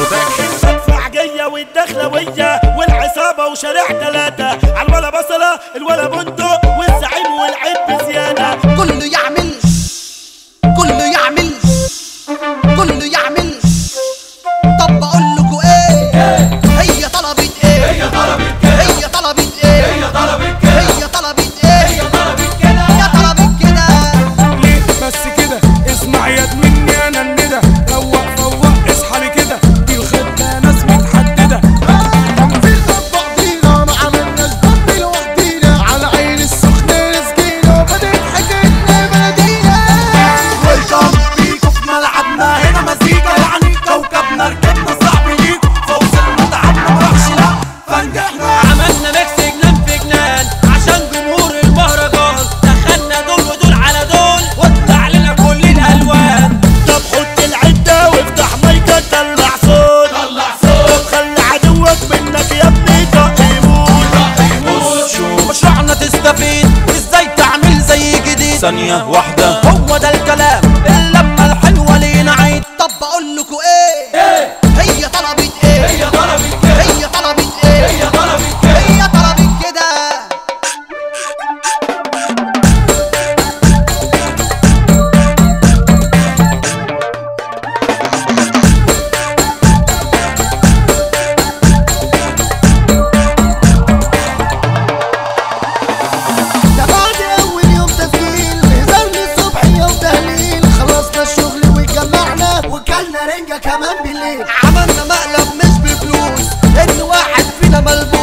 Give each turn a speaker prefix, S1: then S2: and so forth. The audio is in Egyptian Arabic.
S1: المدفعجية والدخلوية والعصابة وشارع تلاتة عالولا بصلة الولا بندق والزعيم والعيب بزيادة
S2: كله يعمل كله يعمل كله يعمل طب بقول لكم ايه هي طلبت ايه هي طلبت كده هي طلبت ايه هي طلبت كده هي طلبت ايه هي طلبت كده هي طلبت كده
S3: ليه بس كده اسمع يد مني انا الندى روق فوق اصحى لي كده دي الخطه ناس متحدده
S4: تنفيذ بعضينا ما عملناش ضد لوحدينا على عين السخنة رزقينا وبدت حكايتنا بلدينا
S5: ويلكم بيكو في ملعبنا هنا مزيكا يعني كوكبنا ركبنا صعب ليك فوصلنا تعبنا مراحش لا فنجحنا
S6: عملنا ميكس جنان في جنان عشان جمهور المهرجان دخلنا دول ودول على دول واطلع لنا كل الالوان
S1: طب حط العدة وافتح مايكك طلع صوت طلع صوت طب خلي عدوك منك يا ابني طق يموت
S6: مشروعنا تستفيد ازاي تعمل زي جديد
S5: ثانية واحدة
S6: هو ده الكلام اللمة الحلوة لينا عيد
S2: طب بقول لكم ايه هي طلبت ايه هي طلبت كده هي طلبت ايه هي طلبت كده هي طلبت كده
S4: ده بعد اول يوم تسجيل نزلنا الصبح يوم تهليل خلصنا الشغل واتجمعنا وكلنا رنجة كمان بالليل
S2: عملنا مقلب مش بفلوس ان واحد فينا ملبوس